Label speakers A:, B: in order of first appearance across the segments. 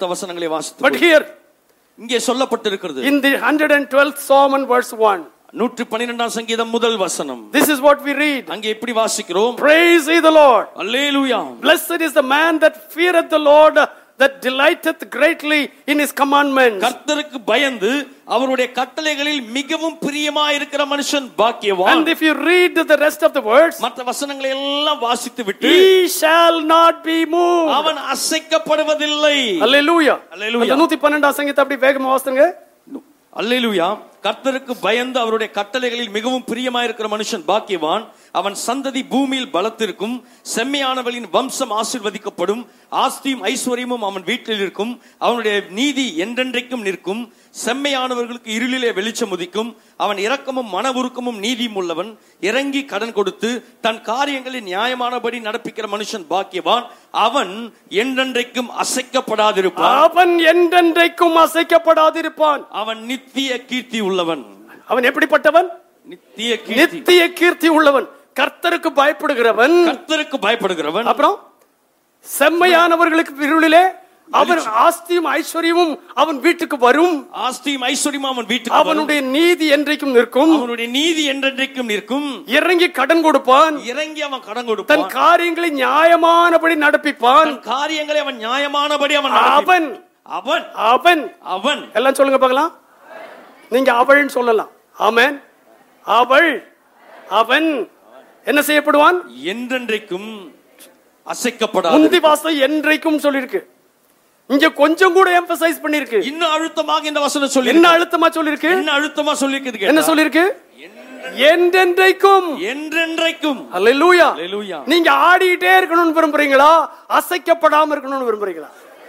A: மற்ற வசனங்களை வாசித்து
B: But here,
A: இங்கே சொல்லப்பட்டிருக்கிறது
B: in the 112th Psalm and verse 1,
A: நூற்றி பன்னிரெண்டாம் சங்கீதம் முதல் வசனம்
B: this is what we read.
A: அங்கே எப்படி வாசிக்கிறோம்
B: Praise ye the Lord.
A: Hallelujah
B: Blessed is the man that feareth the Lord, that delighteth greatly in his commandments.
A: கர்த்தருக்கு பயந்து அவருடைய கட்டளைகளில் மிகவும் பிரியமா இருக்கிற மனுஷன் பாக்கியவான்
B: And if you read the rest of the words,
A: மற்ற வசனங்களை எல்லாம் வாசித்து விட்டு
B: he shall not be moved.
A: அவன் அசைக்கப்படுவதில்லை
B: Hallelujah.
A: Hallelujah.
B: அந்த நூத்தி பன்னெண்டாம் சங்கீதத்தை அப்படி வேகமா வாசிங்க
A: அல்லேலூயா கர்த்தருக்கு பயந்து அவருடைய கட்டளைகளில் மிகவும் பிரியமாயிருக்கிற மனுஷன் பாக்கியவான் அவன் சந்ததி பூமியில் பலத்திருக்கும் செம்மையானவளின் வம்சம் ஆசீர்வதிக்கப்படும் ஆஸ்தியும் ஐஸ்வர்யமும் அவன் வீட்டில் இருக்கும் அவனுடைய நீதி என்றென்றைக்கும் நிற்கும் செம்மையானவர்களுக்கு இருளிலே வெளிச்சம் உதிக்கும் அவன் இரக்கமும் மன உருக்கமும் நீதியும் உள்ளவன் இறங்கி கடன் கொடுத்து தன் காரியங்களை நியாயமானபடி நடப்பிக்கிற மனுஷன் பாக்கியவான் அவன் என்றென்றைக்கும் அசைக்கப்படாதிருப்பான்
B: அவன் என்றென்றைக்கும் அசைக்கப்படாதிருப்பான்
A: அவன் நித்திய கீர்த்தி உள்ளவன்
B: அவன் எப்படிப்பட்டவன்
A: நித்திய கீர்த்தி
B: நித்திய கீர்த்தி உள்ளவன் கர்த்தருக்கு பயப்படுகிறவன்
A: கர்த்தருக்கு பயப்படுகிறவன்
B: அப்புறம் செம்மையானவர்களுக்கு இருளிலே அவன் ஆஸ்தியும் ஐஸ்வர்யமும் அவன் வீட்டுக்கு வரும்
A: ஆஸ்தியும் ஐஸ்வர்யமும் அவன் வீட்டுக்கு வரும்.
B: அவனுடைய நீதி என்றைக்கும் நிற்கும்
A: அவனுடைய நீதி என்றென்றைக்கும் நிற்கும்
B: இறங்கி கடன் கொடுப்பான்
A: இறங்கி அவன் கடன்
B: தன்
A: கொடுப்பான்
B: காரியங்களை நியாயமானபடி நடப்பிப்பான்
A: தன் காரியங்களை அவன் நியாயமானபடி அவன் நடப்பிப்பான்.
B: அவன்
A: அவன்
B: அவன்
A: அவன்
B: எல்லாம் சொல்லுங்க பார்க்கலாம் நீங்க அவள்னு சொல்லலாம் ஆமென் அவள் அவன் என்ன செய்யப்படுவான்
A: என்றென்றைக்கும் அசைக்கப்படாது
B: முந்தி வாசம் என்றைக்கும் சொல்லிருக்கு இங்க கொஞ்சம் கூட எம்பசைஸ் பண்ணிருக்கு
A: இன்னும் அழுத்தமாக இந்த வசனம் சொல்லி
B: என்ன அழுத்தமா சொல்லிருக்கு
A: என்ன அழுத்தமா சொல்லிருக்குது
B: என்ன
A: கேட்டா?
B: சொல்லிருக்கு என்றென்றைக்கும்
A: என்றென்றைக்கும்
B: அல்லேலூயா
A: அல்லேலூயா.
B: நீங்க ஆடிட்டே இருக்கணும்னு விரும்புறீங்களா அசைக்கப்படாம இருக்கணும்னு விரும்புறீங்களா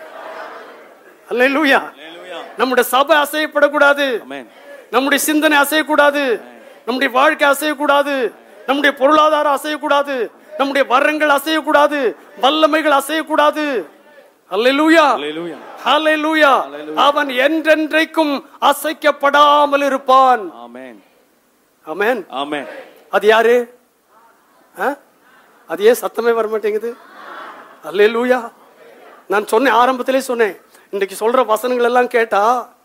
B: அல்லேலூயா
A: அல்லேலூயா.
B: நம்முடைய சபை அசையப்படக்கூடாது
A: ஆமென்.
B: நம்முடைய சிந்தனை அசையக்கூடாது நம்முடைய வாழ்க்கை அசையக்கூடாது நம்முடைய பொருளாதாரம் அசையக்கூடாது நம்முடைய வரங்கள் அசையக்கூடாது வல்லமைகள் அசையக்கூடாது அல்லேலூயா
A: அல்லேலூயா.
B: ஹalleluya அவன் என்றென்றைக்கும் அசைக்கப்படாமல் இருப்பான்
A: ஆமென்
B: ஆமென்
A: ஆமென்
B: அது யாரு ஆ? அது ஏன் சத்தமே வர மாட்டேங்குது அல்லேலூயா நான் சொன்னேன் ஆரம்பத்திலே சொன்னேன் இன்னைக்கு சொல்ற வசனங்கள் எல்லாம் கேட்டா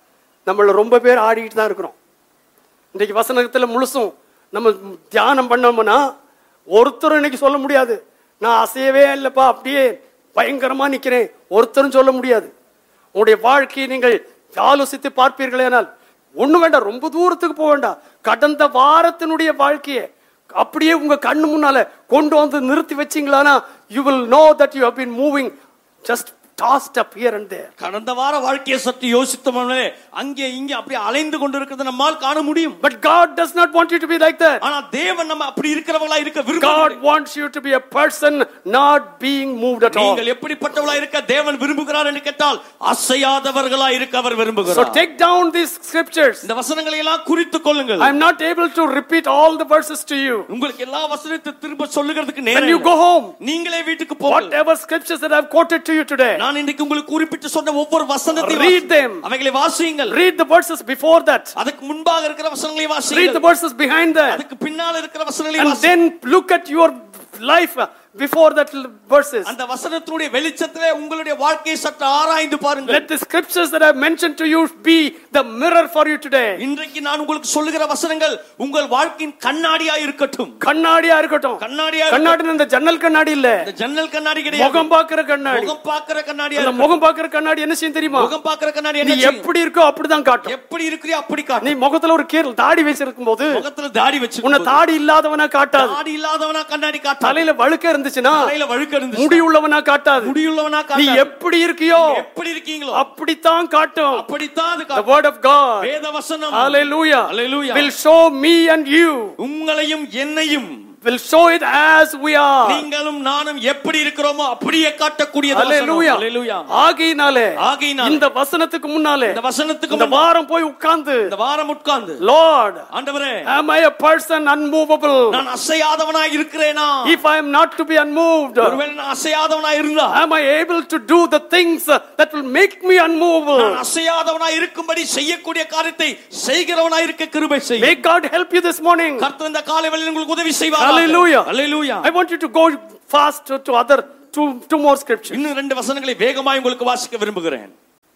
B: நம்மள ரொம்ப பேர் ஆடிக்கிட்டு தான் இருக்கிறோம் இன்னைக்கு வசனத்துல முழுசும் நம்ம தியானம் பண்ணோம்னா ஒருத்தரும் இன்னைக்கு சொல்ல முடியாது நான் அசையவே இல்லப்பா அப்படியே பயங்கரமா நிக்கிறேன் ஒருத்தரும் சொல்ல முடியாது உங்களுடைய வாழ்க்கையை நீங்கள் ஆலோசித்து பார்ப்பீர்களேனால் ஒண்ணு வேண்டாம் ரொம்ப தூரத்துக்கு போக வேண்டாம் கடந்த வாரத்தினுடைய வாழ்க்கையை அப்படியே உங்க கண்ணு முன்னால கொண்டு வந்து நிறுத்தி வச்சீங்களானா you will know that you have been moving just tossed up here and there
A: கடந்த வார வாழ்க்கையை சற்று யோசித்தோம்னாலே அங்கே இங்கே அப்படியே அலைந்து கொண்டிருக்கிறத நம்மால் காண முடியும்
B: but God does not want you to be like that
A: ஆனா தேவன் நம்ம அப்படி இருக்கிறவங்களா இருக்க
B: God
A: விரும்புகிறார்
B: wants you to be a person not being moved at all.
A: நீங்கள் எப்படிப்பட்டவளா இருக்க தேவன் விரும்புகிறார் என்று கேட்டால் அசையாதவர்களா இருக்க அவர்
B: So
A: விரும்புகிறார்
B: take down these scriptures.
A: இந்த வசனங்களை எல்லாம் குறித்துக் கொள்ளுங்கள்
B: I'm not able to repeat all the verses to you.
A: உங்களுக்கு எல்லா வசனத்தை திரும்ப சொல்லுகிறதுக்கு
B: When
A: நேரம்
B: you
A: இல்லை.
B: go home,
A: நீங்களே வீட்டுக்கு போங்க
B: whatever scriptures that I've quoted to you today,
A: நான் இன்னைக்கு உங்களுக்கு குறிப்பிட்டு சொன்ன ஒவ்வொரு வசனத்தையும்
B: Read
A: வாசி-
B: them.
A: அவைகளை வாசியுங்கள்
B: read the verses before that,
A: அதுக்கு முன்பாக இருக்கிற வசனங்களை
B: read the
A: வாசியுங்கள்
B: verses behind that,
A: அதுக்கு பின்னால் இருக்கிற வசனங்களை
B: and
A: வாசி
B: then look at your life before that l- verses.
A: அந்த வசனத்தினுடைய வெளிச்சத்திலே உங்களுடைய வாழ்க்கையை சற்று ஆராய்ந்து பாருங்கள்
B: Let the scriptures that I've mentioned to you be the mirror for you today.
A: இன்றைக்கு நான் உங்களுக்கு சொல்லுகிற வசனங்கள் உங்கள் வாழ்க்கையின் கண்ணாடியா இருக்கட்டும்
B: கண்ணாடியா இருக்கட்டும்
A: கண்ணாடியா
B: கண்ணாடி இந்த ஜன்னல் கண்ணாடி இல்ல
A: இந்த ஜன்னல் கண்ணாடி கிடையாது
B: முகம் பார்க்கிற கண்ணாடி
A: முகம் பார்க்கிற கண்ணாடியா
B: அந்த
A: இருக்கட்டும்.
B: முகம் பார்க்கிற கண்ணாடி என்ன செய்யும் தெரியுமா
A: முகம் பார்க்கிற கண்ணாடி
B: நீ
A: என்ன செய்யும்?
B: எப்படி இருக்கோ அப்படிதான் காட்டும்
A: எப்படி இருக்கிறியோ அப்படி காட்டும்
B: நீ முகத்துல ஒரு கீரல் தாடி வச்சிருக்கும் போது
A: முகத்துல தாடி வச்சு
B: உன்னை தாடி இல்லாதவனா காட்டாது
A: தாடி இல்லாதவனா கண்ணாடி காட்டும்
B: தலையில வழுக்க இருந்துச்சுன்னா
A: தலையில வழுக்க இருந்துச்சு
B: முடி உள்ளவனா காட்டாது
A: முடியுள்ளவனா
B: நீ
A: காட்டும்
B: எப்படி இருக்கியோ
A: எப்படி இருக்கீங்களோ
B: அப்படித்தான் காட்டும்
A: அப்படித்தான் அது
B: the
A: காட்டும்
B: word of god
A: வேத வசனம்
B: hallelujah
A: Hallelujah.
B: will show me and you
A: உங்களையும் என்னையும்
B: will show it as we are
A: நீங்களும் நானும் எப்படி இருக்கிறோமோ அப்படியே காட்டக்கூடிய
B: hallelujah ஆகையினாலே
A: ஆகையினாலே,
B: இந்த வசனத்துக்கு முன்னாலே
A: இந்த வசனத்துக்கு
B: இந்த
A: முன்ன-
B: வாரம் போய் உட்கார்ந்து
A: இந்த வாரம் உட்கார்ந்து
B: lord
A: ஆண்டவரே
B: am i a person unmovable
A: நான் அசையாதவனாய் இருக்கிறேனா
B: if i am not to be unmoved
A: ஒருவேளை நான் அசையாதவனாய் இருந்தா
B: am i able to do the things that will make me unmovable
A: நான் அசையாதவனாய் இருக்கும்படி செய்யக்கூடிய காரியத்தை செய்கிறவனாய் இருக்க கிருபை செய்
B: may god help you this morning
A: கர்த்தர் இந்த காலை வேளையில் உங்களுக்கு உதவி செய்வார்
B: Hallelujah.
A: Hallelujah
B: i want you to go fast to, to other two two more scriptures
A: இன்னும் ரெண்டு வசனங்களை வேகமாய் உங்களுக்கு வாசிக்க விரும்புகிறேன்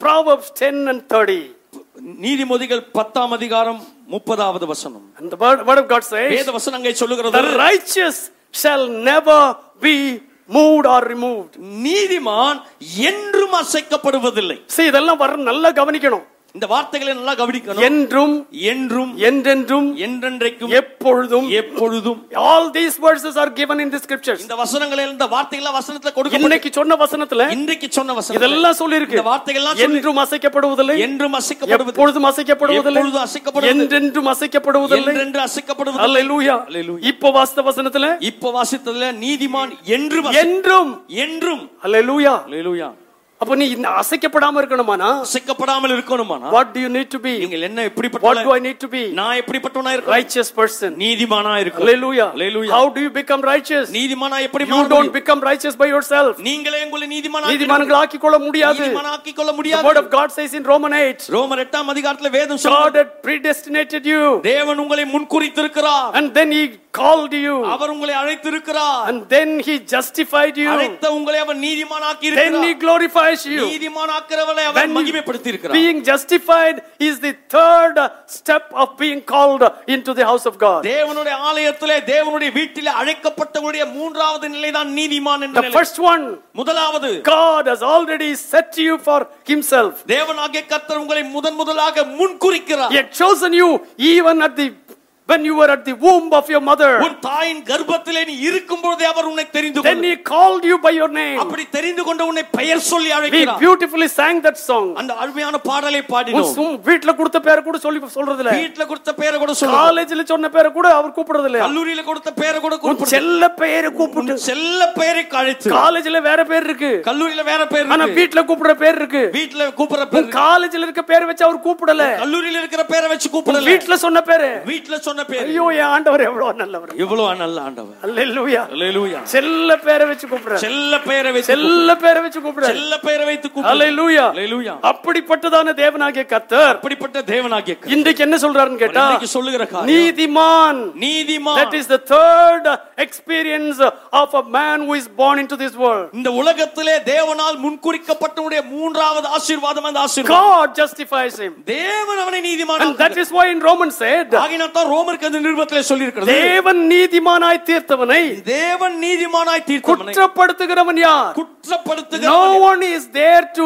B: Proverbs 10 and 30.
A: நீதிமொழிகள் பத்தாம் அதிகாரம் முப்பதாவது வசனம்
B: And the word, word of God says,
A: வேத வசனம் அங்கே சொல்லுகிறது
B: The righteous shall never be moved or removed.
A: நீதிமான் என்றும் அசைக்கப்படுவதில்லை
B: See, இதெல்லாம் வர நல்லா கவனிக்கணும்
A: இந்த வார்த்தைகளை நல்லா கவனிக்கணும்
B: என்றும்
A: என்றும்
B: என்றென்றும்
A: என்றென்றைக்கும்
B: எப்பொழுதும்
A: எப்பொழுதும்
B: all these verses are given in the scriptures
A: இந்த வசனங்கள் இந்த வார்த்தைகள் வசனத்துல கொடுக்கப்பட்டு
B: இன்னைக்கு சொன்ன வசனத்துல
A: இன்றைக்கு சொன்ன வசனம்
B: இதெல்லாம் சொல்லி இருக்கு
A: இந்த வார்த்தைகள்லாம் சொல்லி-
B: என்றும் அசைக்கப்படுவதில்லை
A: என்றும் அசைக்கப்படுவது
B: எப்பொழுதும் அசைக்கப்படுவதில்லை
A: எப்பொழுதும் அசைக்கப்படுவதில்லை.
B: என்றென்றும் அசைக்கப்படுவதில்லை
A: என்றென்று அசைக்கப்படுவது
B: அல்லேலூயா
A: Hallelujah.
B: இப்போ வாசித்த வசனத்துல
A: இப்ப வாசித்ததுல நீதிமான் என்றும் அசை-
B: என்றும்
A: என்றும்
B: அல்லேலூயா
A: அல்லேலூயா.
B: அப்ப நீ இந்த அசைக்கப்படாம இருக்கணுமானா
A: அசைக்கப்படாமல் இருக்கணுமானா
B: what do you need to be
A: நீங்கள் என்ன
B: what do
A: எப்படிப்பட்ட
B: i need to be
A: நான் எப்படிப்பட்டவனா இருக்கணும்
B: righteous person
A: நீதிமானா இருக்கணும்
B: hallelujah
A: Hallelujah.
B: how do you become righteous
A: நீதிமானா எப்படி
B: you
A: மாற
B: don't
A: முடியும்?
B: become righteous by yourself
A: நீங்களே உங்களை நீதிமானா
B: நீதிமான்கள் ஆக்கிக் கொள்ள முடியாது
A: நீதிமானாக்கிக் கொள்ள
B: the
A: முடியாது
B: word of god says in roman 8
A: ரோமர் எட்டாம் அதிகாரத்துல வேதம்
B: god
A: சொல்லுகிறது
B: had predestinated you
A: தேவன் உங்களை முன்குறித்திருக்கிறார்
B: and then he called you
A: அவர் உங்களை அழைத்திருக்கிறார்
B: and then he justified you
A: அழைத்த உங்களை அவர் நீதிமானாக்கி
B: then he
A: இருக்கிறார்
B: glorifies you
A: நீதிமானாக்கிறவரை our
B: When you-
A: மகிமைப்படுத்தி இருக்கிறார்
B: being justified is the third step of being called into the house of god
A: தேவனுடைய ஆலயத்திலே தேவனுடைய வீட்டிலே அழைக்கப்பட்டவருடைய மூன்றாவது நிலைதான் நீதிமான் என்ற
B: the
A: நிலை.
B: first one
A: முதலாவது
B: god has already set you for himself
A: தேவனாகிய கர்த்தர் உங்களை முதன் முதலாக முன்குறிக்கிறார்
B: he had chosen you even at the when you were at the womb of your mother
A: உன் தாயின் கர்ப்பத்திலே நீ இருக்கும் பொழுதே அவர் உன்னை தெரிந்து
B: then
A: கொண்டார்
B: he called you by your name
A: அப்படி தெரிந்து கொண்ட உன்னை பெயர் சொல்லி
B: we
A: அழைக்கிறார்
B: beautifully sang that song
A: அந்த அருமையான பாடலை
B: உன்
A: பாடினோம்
B: சும்- வீட்ல கொடுத்த பேரை கூட சொல்லி சொல்றது இல்ல
A: வீட்டுல கொடுத்த பேரை கூட சொல்லுங்க
B: காலேஜ்ல சொன்ன பேரை கூட அவர் கூப்பிடுறது இல்ல
A: கல்லூரியில கொடுத்த பேரை கூட
B: உன்
A: கூப்பிடுங்க.
B: செல்ல பெயரை கூப்பிட்டு
A: உன் செல்ல பெயரை அழைத்து
B: காலேஜ்ல வேற பேர் இருக்கு
A: கல்லூரியில வேற பேர்
B: ஆனா
A: இருக்கு.
B: வீட்ல கூப்பிடுற பேர் இருக்கு
A: வீட்டுல கூப்பிடுற
B: உன்
A: பேர்
B: காலேஜ்ல இருக்க பேரை வச்சு அவர் கூப்பிடல
A: கல்லூரியில இருக்கிற பேரை வச்சு
B: உன்
A: கூப்பிடல
B: வீட்ல சொன்ன பேரு
A: வீட்டுல சொன்ன பேர்
B: ஐயோ என் ஆண்டவர் எவ்வளவு நல்லவர்
A: இவ்வளவு நல்ல ஆண்டவர்
B: அல்லேலூயா
A: அல்லேலூயா
B: செல்ல பேரை வச்சு கூப்பிடுற
A: செல்ல பெயரை வைத்து
B: செல்ல பேரை வச்சு கூப்பிடுற
A: செல்ல பெயரை வைத்து கூப்பிடு
B: அல்லேலூயா
A: அல்லேலூயா
B: அப்படிப்பட்டதான தேவனாகிய கர்த்தர்
A: அப்படிப்பட்ட தேவனாகிய கர்த்தர்.
B: இன்றைக்கு என்ன சொல்றாருன்னு கேட்டா
A: இன்னைக்கு சொல்லுகிற காரியம்
B: நீதிமான்
A: நீதிமான்
B: that is the third experience of a man who is born into this world
A: இந்த உலகத்திலே தேவனால் முன்குறிக்கப்பட்டவனுடைய மூன்றாவது ஆசீர்வாதம் அந்த ஆசீர்வாதம்
B: God justifies him
A: தேவன் அவனை நீதிமான்
B: and that is why in Romans said
A: ஆகினாத்தான் ரோமருக்கு அந்த நிருபத்திலே சொல்லி இருக்கிறது
B: தேவன் நீதிமானாய் தீர்த்தவனை
A: தேவன் நீதிமானாய் தீர்த்தவனை
B: குற்றப்படுத்துகிறவன் யார் no
A: குற்றப்படுத்துகிறவன்
B: one is there to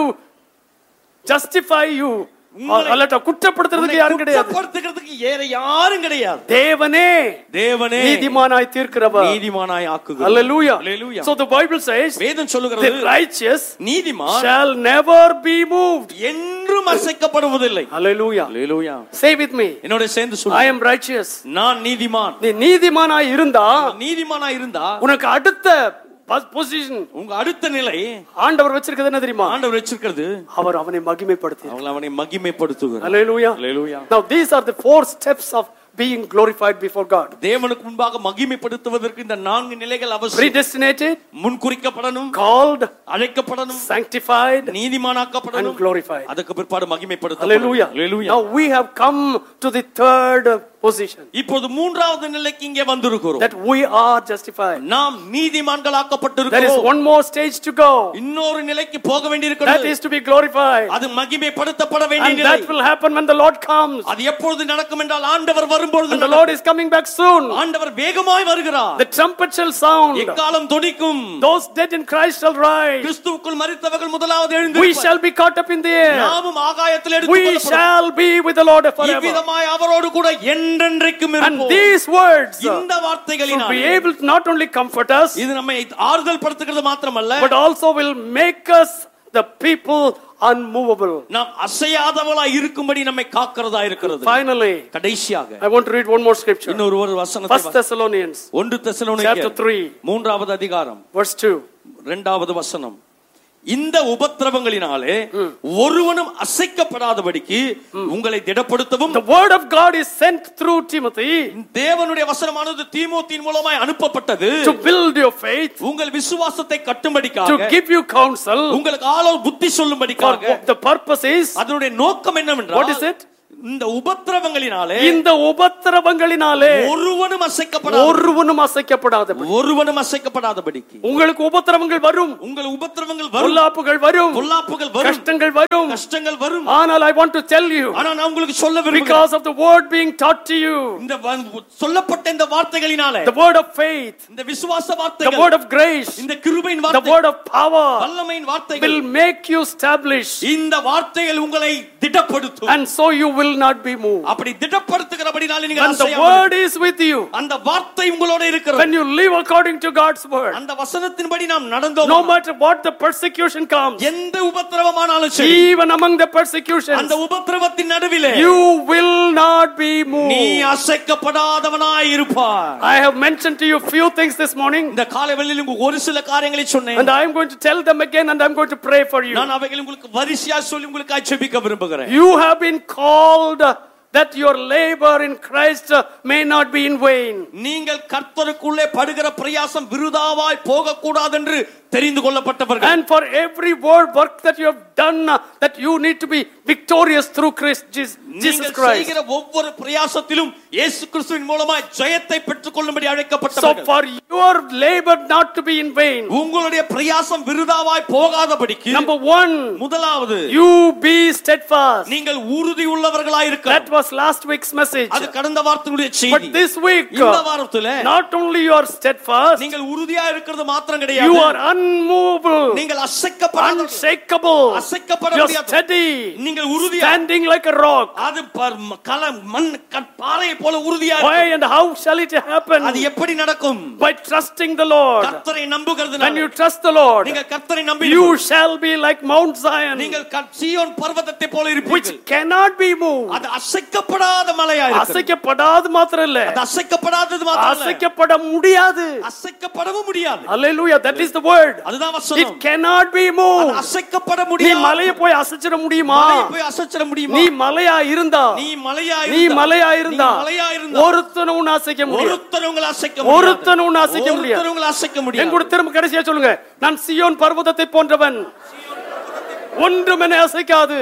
B: justify you
A: உங்களை-
B: அல்லட்ட குற்றப்படுத்துறதுக்கு யாரும் கிடையாது
A: குற்றப்படுத்துகிறதுக்கு வேற யாரும் கிடையாது
B: தேவனே
A: தேவனே
B: நீதிமானாய் தீர்க்கிறவர்
A: நீதிமானாய் ஆக்குகிறார்
B: hallelujah
A: Hallelujah.
B: so the bible says
A: வேதம்
B: the
A: சொல்லுகிறது
B: righteous
A: நீதிமான்
B: shall never be moved
A: என்றும் அசைக்கப்படுவதில்லை
B: hallelujah
A: Hallelujah.
B: say with me
A: என்னோட சேர்ந்து
B: i
A: சொல்லு
B: am righteous
A: நான் நீதிமான்
B: நீ நீதிமானாய் இருந்தா
A: நீதிமானா இருந்தா
B: உனக்கு அடுத்த பொசிஷன்
A: உங்க அடுத்த நிலை
B: ஆண்டவர் வச்சிருக்கிறது என்ன தெரியுமா
A: ஆண்டவர் வச்சிருக்கிறது
B: அவர் அவனை மகிமைப்படுத்தி
A: அவங்களை அவனை மகிமைப்படுத்துகிறார்
B: hallelujah
A: Hallelujah.
B: now these are the four steps of being glorified before god
A: தேவனுக்கு முன்பாக மகிமைப்படுத்துவதற்கு இந்த நான்கு நிலைகள் அவசியம்
B: predestinated
A: முன்குறிக்கப்படணும்
B: called
A: அழைக்கப்படணும்
B: sanctified and
A: நீதிமானாக்கப்படணும்
B: glorified
A: அதுக்கு பிற்பாடு மகிமைப்படுத்த
B: hallelujah now we have come to the third position
A: இப்போது மூன்றாவது நிலைக்கு இங்கே வந்திருக்கிறோம்
B: that we are justified
A: நாம்
B: there is
A: நீதிமான்களாக்கப்பட்டிருக்கிறோம்
B: one more stage to go
A: இன்னொரு நிலைக்கு போக
B: that
A: வேண்டியிருக்கிறது
B: is to be glorified
A: அது மகிமைப்படுத்தப்பட வேண்டிய
B: and
A: நிலை
B: that will happen when the lord comes
A: அது எப்பொழுது நடக்கும் என்றால் ஆண்டவர் வரும்பொழுது
B: and the lord is coming back soon
A: ஆண்டவர் வேகமாய் வருகிறார்
B: the trumpet shall sound
A: எக்காலம் துணிக்கும்
B: those dead in christ shall rise
A: கிறிஸ்துவுக்குள் மரித்தவர்கள் முதலாவது
B: we
A: எழுந்து
B: shall be caught up in the air
A: நாமும் ஆகாயத்தில்
B: we
A: எடுத்து
B: shall be with the lord forever
A: இவ்விதமாய் அவரோடு கூட என்றென்றைக்கும்
B: and
A: இருப்போம்
B: these words uh,
A: இந்த
B: should
A: வார்த்தைகளினால்
B: be able to not only comfort us
A: இது நம்மை ஆறுதல் படுத்துகிறது மாத்திரமல்ல
B: but also will make us the people unmovable
A: நாம் அசையாதவளாய் இருக்கும்படி நம்மை காக்கிறதா இருக்கிறது
B: finally
A: கடைசியாக
B: i want to read one more scripture
A: இன்னொரு ஒரு வசனத்தை
B: first thessalonians
A: ஒன்று
B: chapter
A: தெசலோனிக்கேயர்
B: 3
A: மூன்றாவது அதிகாரம்
B: verse 2
A: இரண்டாவது வசனம் இந்த உபத்திரவங்களினாலே ஒருவனும் அசைக்கப்படாதபடிக்கு உங்களை திடப்படுத்தவும்
B: the word of god is sent through timothy
A: தேவனுடைய வசனமானது தீமோத்தின் மூலமாய் அனுப்பப்பட்டது
B: to build your faith
A: உங்கள் விசுவாசத்தை
B: to
A: கட்டும்படிக்காக
B: give you counsel
A: உங்களுக்கு ஆலோ புத்தி
B: for
A: சொல்லும்படிக்காக
B: the purpose is
A: அதனுடைய நோக்கம் என்னவென்றால்
B: what is it
A: இந்த உபத்திரவங்களினாலே
B: இந்த உபத்திரவங்களினாலே
A: ஒருவனும் அசைக்கப்படாத
B: ஒருவனும் அசைக்கப்படாத
A: ஒருவனும் அசைக்கப்படாதபடிக்கு
B: உங்களுக்கு உபத்திரவங்கள் வரும்
A: உங்கள் உபத்திரவங்கள் வரும்
B: பொல்லாப்புகள் வரும்
A: பொல்லாப்புகள் வரும்
B: கஷ்டங்கள் வரும்
A: கஷ்டங்கள் வரும்
B: ஆனால் I want to tell you
A: ஆனா நான் உங்களுக்கு சொல்ல விரும்புகிறேன்
B: because of the word being taught to you
A: இந்த வ- சொல்லப்பட்ட இந்த வார்த்தைகளினாலே
B: the word of faith
A: இந்த விசுவாச
B: the
A: வார்த்தைகள்
B: word of grace
A: இந்த கிருபையின்
B: the
A: வார்த்தை
B: word of power
A: வல்லமையின் வார்த்தைகள்
B: will make you establish
A: இந்த வார்த்தைகள் உங்களை திடப்படுத்தும்
B: and so you will not be moved
A: அப்படி திடப்படுத்துகிறபடினாலே நீங்கள்
B: and the
A: அசையாமல்
B: word is with you
A: அந்த வார்த்தை உங்களோட இருக்கிறது
B: when you live according to God's word
A: அந்த வசனத்தின்படி நாம் நடந்தோம்
B: no matter what the persecution comes
A: எந்த உபத்திரவமானாலும் சரி
B: even among the persecutions
A: அந்த உபத்திரவத்தின் நடுவிலே
B: you will not be
A: நீ
B: moved
A: அசைக்கப்படாதவனாய் இருப்பாய்
B: I have mentioned to you few things this morning
A: இந்த காலை வேளையில் உங்களுக்கு ஒரு சில காரியங்களை சொன்னேன்
B: and I am going to tell them again and I am going to pray for you
A: நான் அவைகளை உங்களுக்கு வரிசையா சொல்லி உங்களுக்கு ஜெபிக்க விரும்புகிறேன்
B: You have been called uh, that your labor in Christ uh, may not be in vain.
A: நீங்கள் கர்த்தருக்குள்ளே படுகிற பிரயாசம் விருதாவாய் போகக்கூடாது என்று தெரிந்து கொள்ளப்பட்டவர்கள்
B: And for every word work that you have done, uh, that you need to be victorious through Christ Jesus, Jesus
A: நீங்கள்
B: Christ.
A: செய்கிற ஒவ்வொரு பிரயாசத்திலும் இயேசு கிறிஸ்துவின் மூலமாய் ஜெயத்தை பெற்றுக் கொள்ளும்படி
B: So
A: அழைக்கப்பட்டவர்கள்
B: for your labor not to be in vain,
A: உங்களுடைய பிரயாசம் விருதாவாய் போகாதபடிக்கு
B: number one,
A: முதலாவது
B: you be steadfast.
A: நீங்கள் உறுதி உள்ளவர்களாய் இருக்க
B: That was last week's message.
A: அது கடந்த வாரத்தினுடைய
B: But
A: செய்தி
B: this week,
A: இந்த
B: uh,
A: வாரத்துல
B: not only you are steadfast,
A: நீங்கள் உறுதியா இருக்கிறது மாத்திரம்
B: you
A: கிடையாது
B: are unmovable,
A: நீங்கள் அசைக்கப்படாத
B: unshakable,
A: அசைக்கப்பட
B: you are
A: முடியாது
B: steady,
A: நீங்கள் உறுதியா
B: standing like a rock.
A: அது பர்- ம- கல மண் கற்- பாறையை போல உறுதியா
B: Why and how shall it happen?
A: அது எப்படி நடக்கும்
B: By trusting the Lord.
A: கர்த்தரை நம்புகிறது
B: When you trust the Lord,
A: நீங்கள் கர்த்தரை நம்பி
B: you shall be like Mount Zion,
A: நீங்கள் கற்- சீயோன் பர்வதத்தை போல
B: which
A: இருப்பீர்கள்
B: cannot be moved.
A: அது அசைக்கப்படாத மலையா இருக்கு
B: அசைக்கப்படாது மாத்திரம் இல்ல
A: அது அசைக்கப்படாதது மாத்திரம் இல்ல.
B: அசைக்கப்பட முடியாது
A: அசைக்கப்படவும் முடியாது
B: Hallelujah. That is the word.
A: அதுதான்
B: It
A: வசனம்
B: cannot be
A: அது
B: moved.
A: அசைக்கப்பட
B: நீ
A: முடியாது
B: மலையை போய் அசைச்சிட முடியுமா
A: மலையை போய் அசைச்சிட முடியுமா
B: நீ மலையா இருந்தா
A: நீ மலையா
B: நீ
A: இருந்தா-
B: மலையா இருந்தா
A: நீ மலையா இருந்தா
B: ஒருத்தனும் உன்னை அசைக்க முடியாது
A: ஒருத்தர் உங்களை அசைக்க முடியாது
B: ஒருத்தன் உன்னை அசைக்க முடியாது.
A: ஒருத்தர் உங்களை அசைக்க
B: என்
A: முடியாது
B: கூட திரும்ப கடைசியா சொல்லுங்க நான் சியோன் பர்வதத்தை போன்றவன் ஒன்றும் என்னை அசைக்காது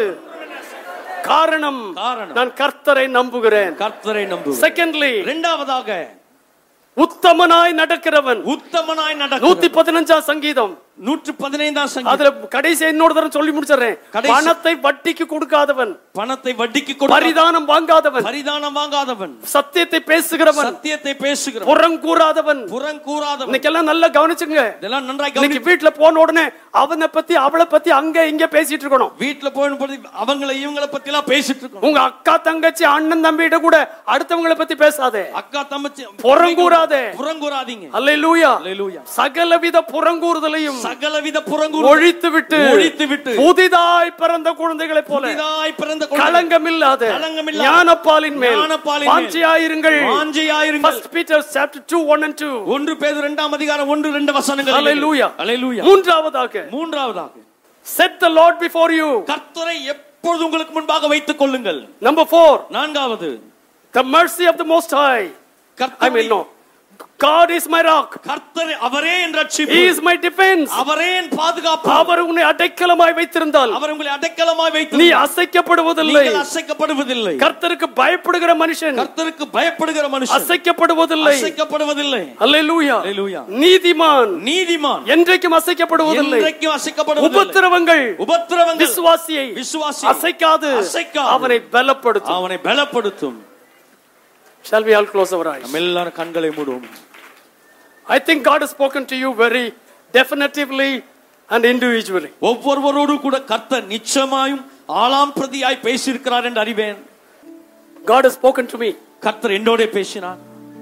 B: காரணம்
A: காரணம்.
B: நான் கர்த்தரை நம்புகிறேன்
A: கர்த்தரை நம்பு
B: செகண்ட்லி
A: இரண்டாவதாக
B: உத்தமனாய் நடக்கிறவன்
A: உத்தமனாய் நடக்கும்
B: நூத்தி பதினஞ்சாம் சங்கீதம்
A: நூற்று பதினைந்தாம் சங்கீதம்
B: அதுல கடைசி இன்னொரு தரம் சொல்லி முடிச்சிடுறேன்
A: கடைசி-
B: பணத்தை வட்டிக்கு கொடுக்காதவன்
A: பணத்தை வட்டிக்கு கொடுக்க
B: பரிதானம் வாங்காதவன்
A: பரிதானம் வாங்காதவன்
B: சத்தியத்தை பேசுகிறவன்
A: சத்தியத்தை பேசுகிறவன்
B: புறங்கூறாதவன்
A: புறங்கூறாதவன்
B: இன்னைக்கெல்லாம் நல்லா கவனிச்சுங்க
A: இதெல்லாம் நன்றாய்
B: இன்னைக்கு
A: கவனி
B: வீட்டுல போன உடனே அவனை பத்தி அவளை பத்தி அங்க இங்க பேசிட்டு இருக்கணும்
A: வீட்டுல போய் போது அவங்கள இவங்கள பத்தி எல்லாம் பேசிட்டு இருக்கோம்
B: உங்க அக்கா தங்கச்சி அண்ணன் தம்பிகிட்ட கூட அடுத்தவங்களை பத்தி பேசாதே
A: அக்கா தம்பச்சி
B: புறங்கூறாதே.
A: புறங்கூறாதீங்க
B: அல்லேலூயா
A: அல்லேலூயா.
B: சகலவித புறங்கூறுதலையும்
A: சகலவித புறங்கூறு
B: ஒழித்து விட்டு
A: ஒழித்து விட்டு
B: புதிதாய் பிறந்த குழந்தைகளைப் போல
A: புதிதாய் பிறந்த குழந்தை
B: களங்கமில்லாத
A: களங்கமில்லாத
B: ஞானப்பாலின் மேல்
A: ஞானப்பாலின் மேல்
B: வாஞ்சியாயிருங்கள்
A: வாஞ்சையாயிருங்கள்
B: First Peter chapter 2 1 and 2
A: ஒன்று பேது இரண்டாம் அதிகாரம் ஒன்று ரெண்டு வசனங்கள்
B: Hallelujah.
A: அல்லேலூயா
B: மூன்றாவதாக
A: மூன்றாவதாக
B: set the lord before you
A: கர்த்தரை எப்பொழுது உங்களுக்கு முன்பாக வைத்துக் கொள்ளுங்கள்
B: number 4
A: நான்காவது
B: the mercy of the most high i
A: கர்த்தரை
B: mean no god is my rock
A: கர்த்தர் அவரே என்
B: he
A: ரட்சிப்பு
B: is my defense
A: அவரே என் பாதுகாப்பு
B: அவர் உன்னை அடைக்கலமாய் வைத்திருந்தால்
A: அவர் உங்களை அடைக்கலமாய் வைத்து
B: நீ அசைக்கப்படுவதில்லை
A: நீங்கள் அசைக்கப்படுவதில்லை
B: கர்த்தருக்கு பயப்படுகிற மனுஷன்
A: கர்த்தருக்கு பயப்படுகிற மனுஷன்
B: அசைக்கப்படுவதில்லை
A: அசைக்கப்படுவதில்லை
B: அல்லேலூயா
A: அல்லேலூயா.
B: நீதிமான்
A: நீதிமான்
B: என்றைக்கும் அசைக்கப்படுவதில்லை
A: என்றைக்கும் அசைக்கப்படுவதில்லை
B: உபத்திரவங்கள்
A: உபத்திரவங்கள்
B: விசுவாசியை
A: விசுவாசி
B: அசைக்காது
A: அசைக்காது.
B: அவனை பலப்படுத்தும்
A: அவனை பலப்படுத்தும்
B: shall we all close our eyes
A: நம்ம எல்லாரும் கண்களை மூடுவோம்
B: i think god has spoken to you very definitively and individually
A: ஒவ்வொருவரோடு கூட கர்த்தர் நிச்சயமாயும் ஆளாம் பிரதியாய் பேசியிருக்கிறார் என்று அறிவேன்
B: god has spoken to me
A: கர்த்தர் என்னோட பேசினார்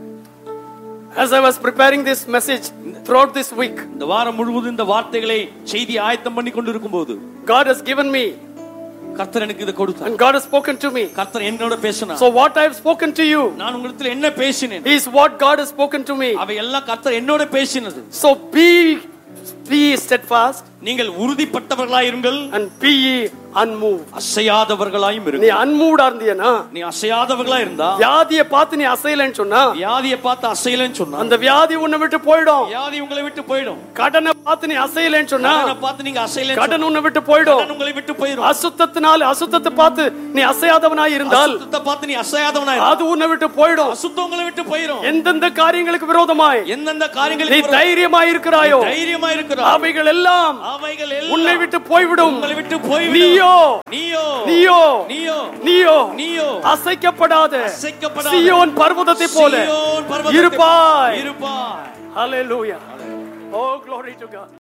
B: as i was preparing this message throughout this week
A: இந்த வாரம் முழுவதும் இந்த வார்த்தைகளை செய்தி ஆயத்தம் பண்ணி கொண்டிருக்கும் போது
B: god has given me
A: கர்த்தர் எனக்கு இதை கொடுத்தார்
B: and god has spoken to me
A: கர்த்தர் என்னோட பேசினார்
B: so what i have spoken to you
A: நான் உங்களிடத்தில் என்ன பேசினேன்
B: is what god has spoken to me
A: அவை எல்லாம் கர்த்தர் என்னோட பேசினது
B: so be be steadfast
A: நீங்கள் உறுதிப்பட்டவர்களாயிருங்கள்
B: and be ye unmoved
A: அசையாதவர்களாயும்
B: நீ
A: இருங்க
B: அன்மூடா இருந்தியனா
A: நீ அசையாதவர்களா இருந்தா
B: வியாதியை பார்த்து நீ அசையலன்னு சொன்னா
A: வியாதியை பார்த்து அசையலன்னு சொன்னா
B: அந்த வியாதி உன்னை விட்டு போயிடும்
A: வியாதி உங்களை விட்டு போயிடும்
B: கடனை பார்த்து நீ அசையலன்னு சொன்னா
A: கடனை பார்த்து நீங்க அசையலன்னு சொன்னா,
B: கடன் உன்னை விட்டு போயிடும்
A: கடன் உங்களை விட்டு போயிடும்
B: அசுத்தத்தினால அசுத்தத்தை பார்த்து நீ அசையாதவனாய் இருந்தால்
A: அசுத்தத்தை பார்த்து நீ அசையாதவனா இருந்தா,
B: அது உன்னை விட்டு போயிடும்
A: அசுத்தம் உங்களை விட்டு போயிடும்
B: எந்தெந்த காரியங்களுக்கு விரோதமாய்
A: எந்தெந்த
B: நீ
A: காரியங்களுக்கு
B: தைரியமாய் இருக்கிறாயோ
A: தைரியமா இருக்கிறாய்
B: அவைகள் எல்லாம்
A: அவைகள்
B: உன்னை
A: எல்லாம்
B: விட்டு போய்விடும்
A: உங்களை விட்டு போய்விடும்
B: நீயோ
A: நீயோ
B: நீயோ
A: நீயோ
B: நீயோ
A: நீயோ
B: அசைக்கப்படாத
A: அசைக்கப்படாத
B: சியோன் பர்வதத்தை போல
A: சீயோன் பர்வதத்தைப்
B: இருப்பாய்
A: இருப்பாய்
B: Hallelujah. Oh, glory to God.